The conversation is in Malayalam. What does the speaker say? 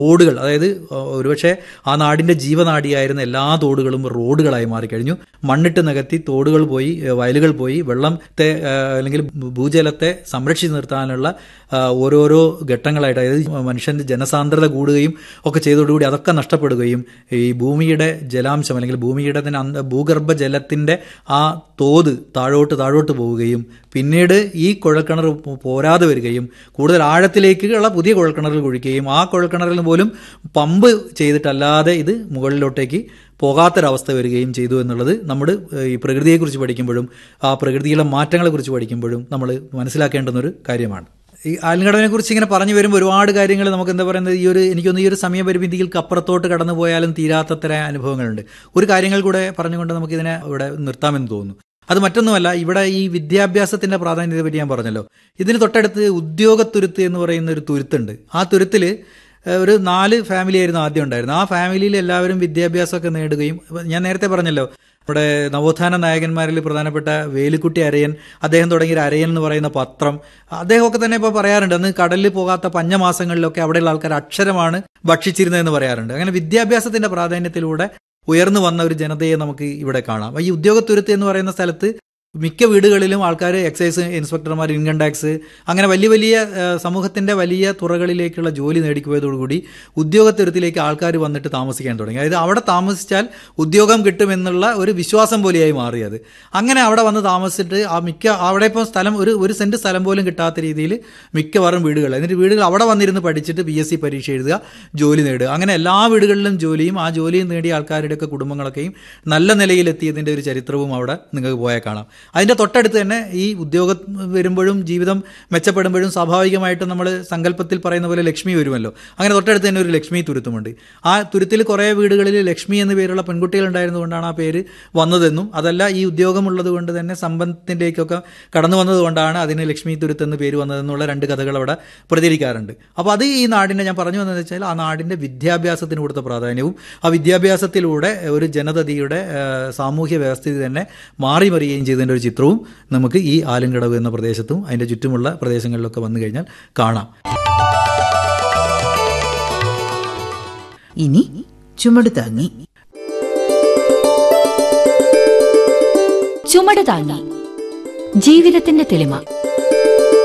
തോടുകൾ അതായത് ഏഹ്, ഒരുപക്ഷെ ആ നാടിന്റെ ജീവനാടിയായിരുന്ന എല്ലാ തോടുകളും റോഡുകളായി മാറിക്കഴിഞ്ഞു മണ്ണിട്ട് നികത്തി തോടുകൾ പോയി ഏഹ്, വയലുകൾ പോയി വെള്ളത്തെ ഏഹ്, അല്ലെങ്കിൽ ഭൂജലത്തെ സംരക്ഷിച്ചു നിർത്താനുള്ള ആഹ്, ഓരോരോ ഘട്ടങ്ങളായിട്ട് അതായത് മനുഷ്യന്റെ ജനസാന്ദ്രത കൂടുകയും ഒക്കെ ചെയ്തതോടുകൂടി അതൊക്കെ നഷ്ടപ്പെടുകയും ഈ ഭൂമിയുടെ ജലാംശം അല്ലെങ്കിൽ ഭൂമിയുടെ തന്നെ അന്ത- ഭൂഗർഭ ജലത്തിന്റെ ആ തോത് താഴോട്ട് താഴോട്ട് പോവുകയും പിന്നീട് ഈ കുഴൽക്കിണർ പോരാതെ വരികയും കൂടുതൽ ആഴത്തിലേക്കുള്ള പുതിയ കുഴൽക്കിണറുകൾ കുഴിക്കുകയും ആ കുഴൽക്കിണറിൽ പോലും പമ്പ് ചെയ്തിട്ടല്ലാതെ ഇത് മുകളിലോട്ടേക്ക് പോകാത്തൊരവസ്ഥ വരികയും ചെയ്തു എന്നുള്ളത് നമ്മൾ ഈ പ്രകൃതിയെക്കുറിച്ച് പഠിക്കുമ്പോഴും ആ പ്രകൃതിയിലെ മാറ്റങ്ങളെക്കുറിച്ച് പഠിക്കുമ്പോഴും നമ്മൾ മനസ്സിലാക്കേണ്ടുന്ന ഒരു കാര്യമാണ് ഈ ആലിങ്കടവിനെ കുറിച്ച് ഇങ്ങനെ പറഞ്ഞു വരുമ്പോൾ ഒരുപാട് കാര്യങ്ങൾ നമുക്ക് എന്താ പറയുന്നത് ഈ ഒരു എനിക്കൊന്ന് ഈ ഒരു സമയപരിമിതികൾക്ക് അപ്പുറത്തോട്ട് കടന്നു പോയാലും തീരാത്തത്ര അനുഭവങ്ങളുണ്ട് ഒരു കാര്യങ്ങൾ കൂടെ പറഞ്ഞുകൊണ്ട് നമുക്ക് ഇതിനെ ഇവിടെ നിർത്താമെന്ന് തോന്നുന്നു അത് മറ്റൊന്നുമല്ല ഇവിടെ ഈ വിദ്യാഭ്യാസത്തിന്റെ പ്രാധാന്യത്തെ പറ്റി ഞാൻ പറഞ്ഞല്ലോ ഇതിന് തൊട്ടടുത്ത് ഉദ്യോഗത്തുരുത്ത് എന്ന് പറയുന്ന ഒരു തുരുത്തുണ്ട് ആ തുരുത്തിൽ ഒരു നാല് ഫാമിലി ആയിരുന്നു ആദ്യം ഉണ്ടായിരുന്നത് ആ ഫാമിലിയിൽ എല്ലാവരും വിദ്യാഭ്യാസമൊക്കെ നേടുകയും ഇപ്പൊ ഞാൻ നേരത്തെ പറഞ്ഞല്ലോ നമ്മുടെ നവോത്ഥാന നായകന്മാരിൽ പ്രധാനപ്പെട്ട വേലുക്കുട്ടി അരയൻ അദ്ദേഹം തുടങ്ങിയ ഒരു അരയൻ എന്ന് പറയുന്ന പത്രം അദ്ദേഹമൊക്കെ തന്നെ ഇപ്പോൾ പറയാറുണ്ട് അന്ന് കടലിൽ പോകാത്ത പഞ്ഞമാസങ്ങളിലൊക്കെ അവിടെയുള്ള ആൾക്കാർ അക്ഷരമാണ് ഭക്ഷിച്ചിരുന്നതെന്ന് പറയാറുണ്ട് അങ്ങനെ വിദ്യാഭ്യാസത്തിന്റെ പ്രാധാന്യത്തിലൂടെ ഉയർന്നു വന്ന ഒരു ജനതയെ നമുക്ക് ഇവിടെ കാണാം ഈ ഉദ്യോഗത്തുരുത്ത് എന്ന് പറയുന്ന സ്ഥലത്ത് മിക്ക വീടുകളിലും ആൾക്കാർ എക്സൈസ് ഇൻസ്പെക്ടർമാർ ഇൻകം ടാക്സ് അങ്ങനെ വലിയ വലിയ ഏഹ്, സമൂഹത്തിന്റെ വലിയ തുറകളിലേക്കുള്ള ജോലി നേടിപ്പോയതോടുകൂടി ഉദ്യോഗത്തുരുത്തിലേക്ക് ആൾക്കാർ വന്നിട്ട് താമസിക്കാൻ തുടങ്ങി അതായത് അവിടെ താമസിച്ചാൽ ഉദ്യോഗം കിട്ടുമെന്നുള്ള ഒരു വിശ്വാസം പോലെയായി മാറിയത് അങ്ങനെ അവിടെ വന്ന് താമസിച്ചിട്ട് ആ മിക്ക അവിടെ ഇപ്പം സ്ഥലം ഒരു ഒരു സെന്റ് സ്ഥലം പോലും കിട്ടാത്ത രീതിയിൽ മിക്കവാറും വീടുകൾ എന്നിട്ട് വീടുകൾ അവിടെ വന്നിരുന്ന് പഠിച്ചിട്ട് പി എസ് സി പരീക്ഷ എഴുതുക ജോലി നേടുക അങ്ങനെ എല്ലാ വീടുകളിലും ജോലിയും ആ ജോലിയും നേടിയ ആൾക്കാരുടെയൊക്കെ കുടുംബങ്ങളൊക്കെയും നല്ല നിലയിലെത്തിയതിന്റെ ഒരു ചരിത്രവും അവിടെ നിങ്ങൾക്ക് പോയാൽ കാണാം അതിന്റെ തൊട്ടടുത്ത് തന്നെ ഈ ഉദ്യോഗം വരുമ്പോഴും ജീവിതം മെച്ചപ്പെടുമ്പോഴും സ്വാഭാവികമായിട്ടും നമ്മൾ സങ്കല്പത്തിൽ പറയുന്ന പോലെ ലക്ഷ്മി വരുമല്ലോ അങ്ങനെ തൊട്ടടുത്ത് തന്നെ ഒരു ലക്ഷ്മി തുരുത്തുമുണ്ട് ആ തുരുത്തിൽ കുറേ വീടുകളിൽ ലക്ഷ്മി എന്ന പേരുള്ള പെൺകുട്ടികൾ ഉണ്ടായിരുന്നുകൊണ്ടാണ് ആ പേര് വന്നതെന്നും അതല്ല ഈ ഉദ്യോഗമുള്ളത് കൊണ്ട് തന്നെ സമ്പത്തിലേക്കൊക്കെ കടന്നു വന്നതുകൊണ്ടാണ് അതിന് ലക്ഷ്മി തുരുത്ത് എന്ന് പേര് വന്നതെന്നുള്ള രണ്ട് കഥകൾ അവിടെ പ്രചരിക്കാറുണ്ട് അപ്പോൾ അത് ഈ നാടിൻ്റെ ഞാൻ പറഞ്ഞു വന്നതെന്ന് വെച്ചാൽ ആ നാടിൻ്റെ വിദ്യാഭ്യാസത്തിന് കൊടുത്ത പ്രാധാന്യവും ആ വിദ്യാഭ്യാസത്തിലൂടെ ഒരു ജനതയുടെ ഏഹ്, സാമൂഹ്യ വ്യവസ്ഥിതി തന്നെ മാറി മറിയുകയും ചെയ്തതിൻ്റെ ഒരു ചിത്രവും നമുക്ക് ഈ ആലുംകടവ് എന്ന പ്രദേശത്തും അതിൻ്റെ ചുറ്റുമുള്ള പ്രദേശങ്ങളിലൊക്കെ വന്നു കഴിഞ്ഞാൽ കാണാം ഇനി ചുമട് താങ്ങി ചുമട് താങ്ങി ജീവിതത്തിന്റെ തെളിമ